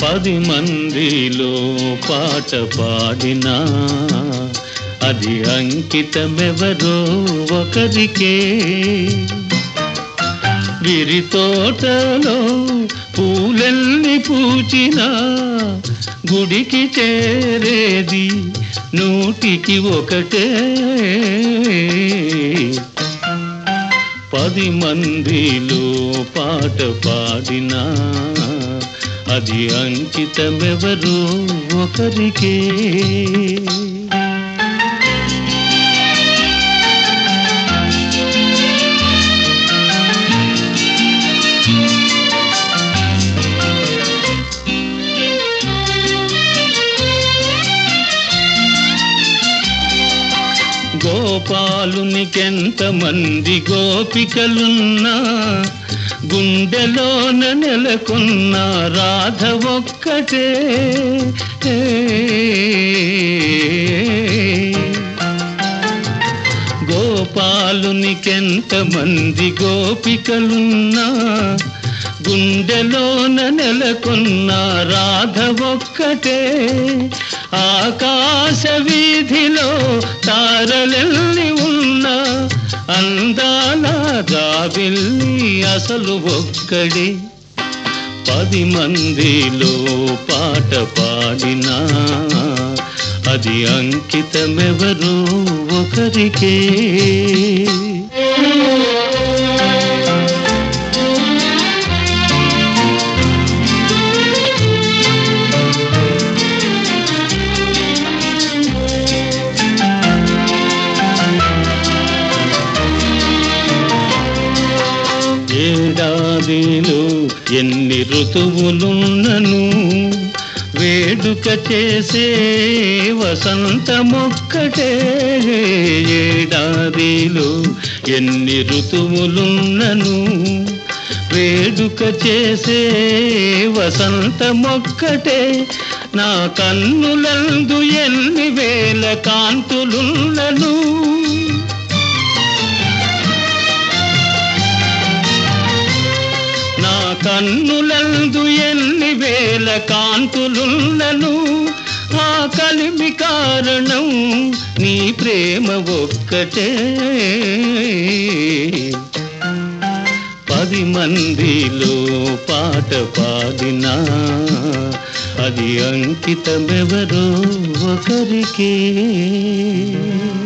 పది మందిలో పాట పాడినా అది అంకితమెవరో ఒకరికే విరి తోటలో పూలెల్ని పూచినా గుడికి చేరేది నూటికి ఒకటే పది మందిలో పాట పాడినా అది అంకితమెవరో ఒకరికే గోపాలునికెంత మంది గోపికలున్నా గుండెలోన నెలకొన్న రాధ ఒక్కటే గోపాలునికెంత మంది గోపికలున్నా గుండెలోన నెలకొన్న రాధ ఒక్కటే ఆకాశ వీధిలో తారలెల్లి ఉన్న అందాల జాబిల్లి అసలు ఒక్కడే పది మందిలో పాట పాడినా అది అంకితమెవరో ఒకరికే ఏడాదిలో ఎన్ని ఋతువులున్నను వేడుక చేసే వసంతమొక్కటే ఏడాదిలో ఎన్ని ఋతువులున్నను వేడుక చేసే వసంతమొక్కటే నా కన్నులందు ఎన్ని వేల కాంతులున్నను నా కన్నులందు ఎన్ని వేల కాంతులున్నను ఆ కలిమి కారణం నీ ప్రేమ ఒక్కటే పది మందిలో పాట పాడినా అది అంకితమెవరో ఒకరికే